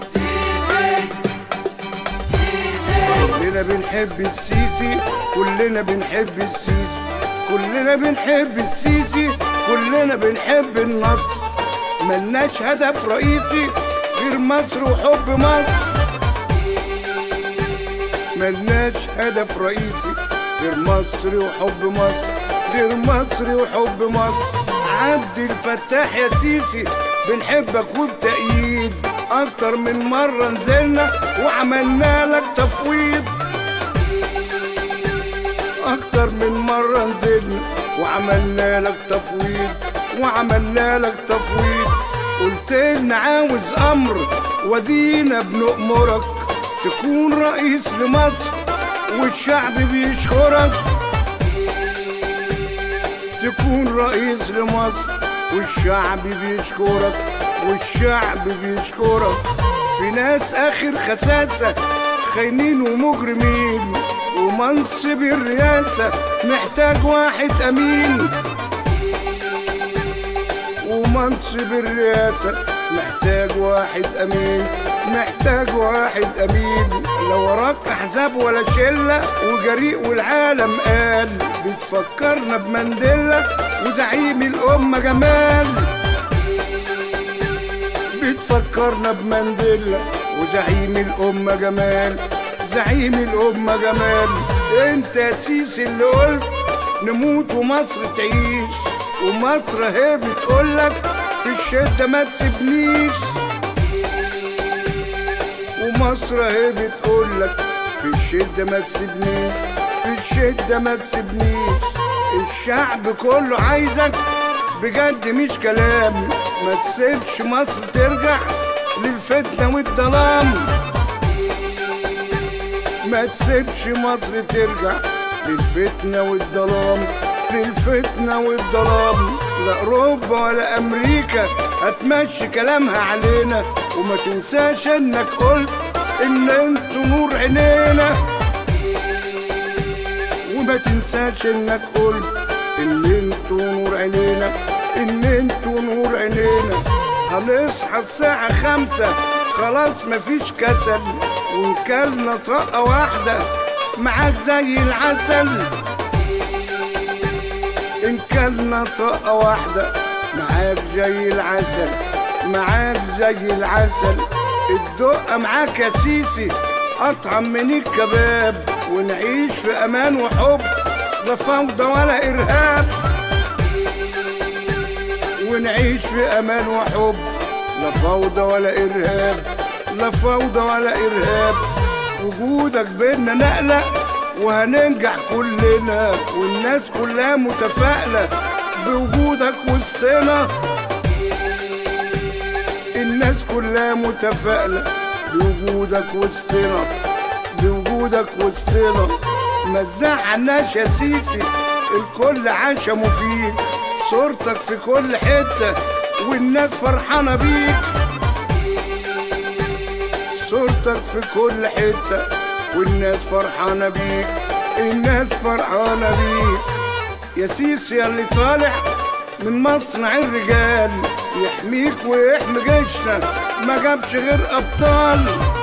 كلنا بنحب السيسي كلنا بنحب السيسي كلنا بنحب السيسي كلنا بنحب النصر ملناش هدف رئيسي غير مصر وحب مصر ملناش هدف رئيسي غير مصر وحب مصر غير مصر وحب مصر عبد الفتاح يا سيسي بنحبك وبتأييد أكتر من مرة نزلنا وعملنا لك تفويض أكتر من مرة نزلنا وعملنا لك تفويض وعملنا لك تفويض قلت لنا عاوز أمر ودينا بنأمرك تكون رئيس لمصر والشعب بيشكرك تكون رئيس لمصر والشعب بيشكرك والشعب بيشكرك في ناس آخر خساسة خاينين ومجرمين ومنصب الرئاسة محتاج واحد أمين ومنصب الرئاسة محتاج واحد أمين محتاج واحد أمين لا وراك أحزاب ولا شلة وجريء والعالم قال بتفكرنا بمندلة وزعيم الأمة جمال بتفكرنا بمندلة وزعيم الأمة جمال زعيم الأمة جمال انت يا سيسي اللي قلت نموت ومصر تعيش ومصر هي بتقولك في الشدة ما تسيبنيش ومصر هي بتقولك في الشدة ما تسيبنيش في الشدة ما تسيبنيش الشعب كله عايزك بجد مش كلام ما تسيبش مصر ترجع للفتنة والظلام ما تسيبش مصر ترجع للفتنة والظلام للفتنة والظلام لا أوروبا ولا أمريكا هتمشي كلامها علينا وما تنساش إنك قلت إن انتوا نور عينينا وما تنساش إنك قلت إن انتوا نور عينينا إن انتوا نور عينينا هنصحى الساعة خمسة خلاص مفيش كسل وكلنا طاقة واحدة معاك زي العسل إن كلنا طاقة واحدة معاك زي العسل معاك زي العسل الدقة معاك يا سيسي أطعم من الكباب ونعيش في أمان وحب لا فوضى ولا إرهاب ونعيش في أمان وحب لا فوضى ولا إرهاب لا فوضى ولا إرهاب وجودك بينا نقلة وهننجح كلنا والناس كلها متفائلة بوجودك وسطنا الناس كلها متفائلة بوجودك وسطنا بوجودك وسطنا ما تزعلناش يا سيسي الكل عاش مفيد صورتك في كل حتة والناس فرحانة بيك صورتك في كل حتة والناس فرحانة بيك الناس فرحانة بيك يا سيسي اللي طالع من مصنع الرجال يحميك ويحمي جيشنا ما جابش غير أبطال